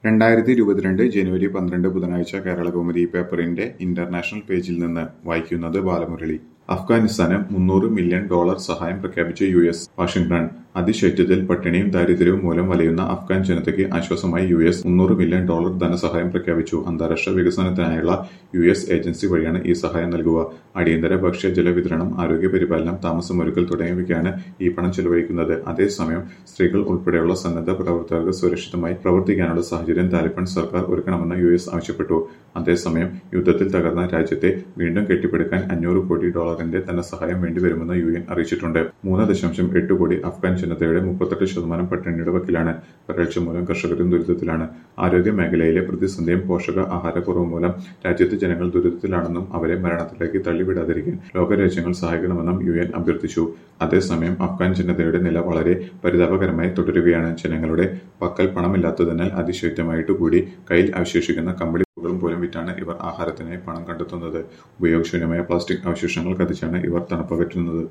രണ്ടായിരത്തി ഇരുപത്തിരണ്ട് ജനുവരി പന്ത്രണ്ട് ബുധനാഴ്ച കേരളകൗമുദി പേപ്പറിന്റെ ഇന്റർനാഷണൽ പേജിൽ നിന്ന് വായിക്കുന്നത് ബാലമുരളി അഫ്ഗാനിസ്ഥാന് മുന്നൂറ് മില്യൺ ഡോളർ സഹായം പ്രഖ്യാപിച്ച യു എസ് വാഷിംഗ്ടൺ അതിശൈത്യത്തിൽ പട്ടിണിയും ദാരിദ്ര്യവും മൂലം വലയുന്ന അഫ്ഗാൻ ജനതയ്ക്ക് ആശ്വാസമായി യു എസ് മുന്നൂറ് മില്യൺ ഡോളർ ധനസഹായം പ്രഖ്യാപിച്ചു അന്താരാഷ്ട്ര വികസനത്തിനായുള്ള യു എസ് ഏജൻസി വഴിയാണ് ഈ സഹായം നൽകുക അടിയന്തര ഭക്ഷ്യ ജലവിതരണം ആരോഗ്യ പരിപാലനം താമസമൊരുക്കൽ തുടങ്ങിയവയ്ക്കാണ് ഈ പണം ചെലവഴിക്കുന്നത് അതേസമയം സ്ത്രീകൾ ഉൾപ്പെടെയുള്ള സന്നദ്ധ പ്രവർത്തകർക്ക് സുരക്ഷിതമായി പ്രവർത്തിക്കാനുള്ള സാഹചര്യം താലിബാൻ സർക്കാർ ഒരുക്കണമെന്ന് യു എസ് ആവശ്യപ്പെട്ടു അതേസമയം യുദ്ധത്തിൽ തകർന്ന രാജ്യത്തെ വീണ്ടും കെട്ടിപ്പടുക്കാൻ അഞ്ഞൂറ് കോടി ഡോളറിന്റെ ധനസഹായം വേണ്ടിവരുമെന്ന് യു എൻ അറിയിച്ചിട്ടുണ്ട് മൂന്ന് ദശാംശം എട്ട് കോടി അഫ്ഗാൻ ജനതയുടെ മുപ്പത്തെട്ട് ശതമാനം പട്ടിണിയുടെ വക്കിലാണ് വരൾച്ച മൂലം കർഷകരും ദുരിതത്തിലാണ് ആരോഗ്യ മേഖലയിലെ പ്രതിസന്ധിയും പോഷക ആഹാരക്കുറവ് മൂലം രാജ്യത്തെ ജനങ്ങൾ ദുരിതത്തിലാണെന്നും അവരെ മരണത്തിലേക്ക് തള്ളിവിടാതിരിക്കാൻ ലോകരാജ്യങ്ങൾ സഹായിക്കണമെന്നും യു എൻ അഭ്യർത്ഥിച്ചു അതേസമയം അഫ്ഗാൻ ജനതയുടെ നില വളരെ പരിതാപകരമായി തുടരുകയാണ് ജനങ്ങളുടെ പക്കൽ പണമില്ലാത്തതിനാൽ അതിശൈത്യമായിട്ട് കൂടി കയ്യിൽ അവശേഷിക്കുന്ന കമ്പിളി ും പോലും വിറ്റാണ് ഇവർ ആഹാരത്തിനായി പണം കണ്ടെത്തുന്നത് ഉപയോഗശൂന്യമായ പ്ലാസ്റ്റിക് അവശേഷങ്ങൾ കത്തിച്ചാണ് ഇവർ തണുപ്പകറ്റുന്നത്